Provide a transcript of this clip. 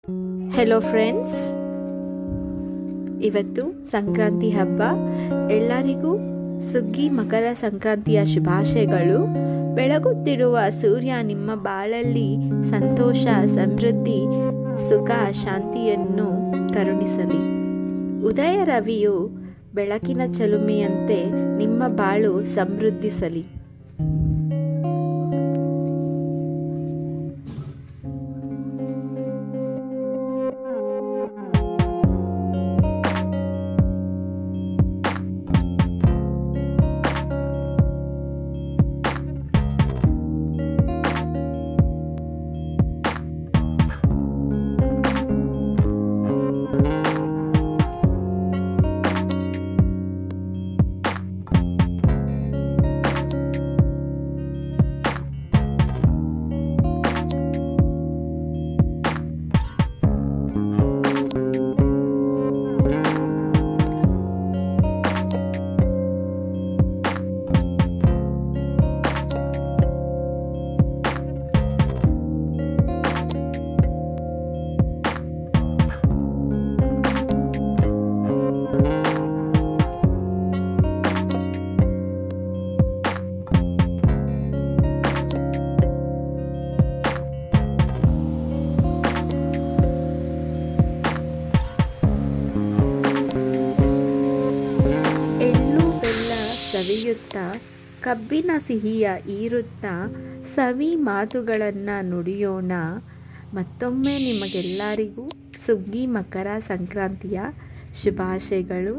hello friends ಇವತ್ತು ಸಂಕ್ರಾಂತಿ ಹಬ್ಬ ಎಲ್ಲರಿಗೂ ಸುಗ್ಗಿ ಮಕರ ಸಂಕ್ರಾಂತಿಯ ಶುಭಾಶಯಗಳು ಬೆಳಗುತ್ತಿರುವ ಸೂರ್ಯ ನಿಮ್ಮ ಬಾಳಲ್ಲಿ ಸಂತೋಷ ಸಮೃದ್ಧಿ ಸುಖ ಶಾಂತಿಯನ್ನು ಕರುಣಿಸಲಿ ಉದಯ ರವಿಯು ಬೆಳಕಿನ ಚಲುಮೆಯಂತೆ ನಿಮ್ಮ ಬಾಳು ಸಮೃದ್ಧಿಸಲಿ ಎಳ್ಳು ಬೆಲ್ಲ ಸವಿಯುತ್ತಾ ಕಬ್ಬಿನ ಸಿಹಿಯ ಈರುತ್ತಾ ಸವಿ ಮಾತುಗಳನ್ನು ನುಡಿಯೋಣ ಮತ್ತೊಮ್ಮೆ ನಿಮಗೆಲ್ಲರಿಗೂ ಸುಗ್ಗಿ ಮಕರ ಸಂಕ್ರಾಂತಿಯ ಶುಭಾಶಯಗಳು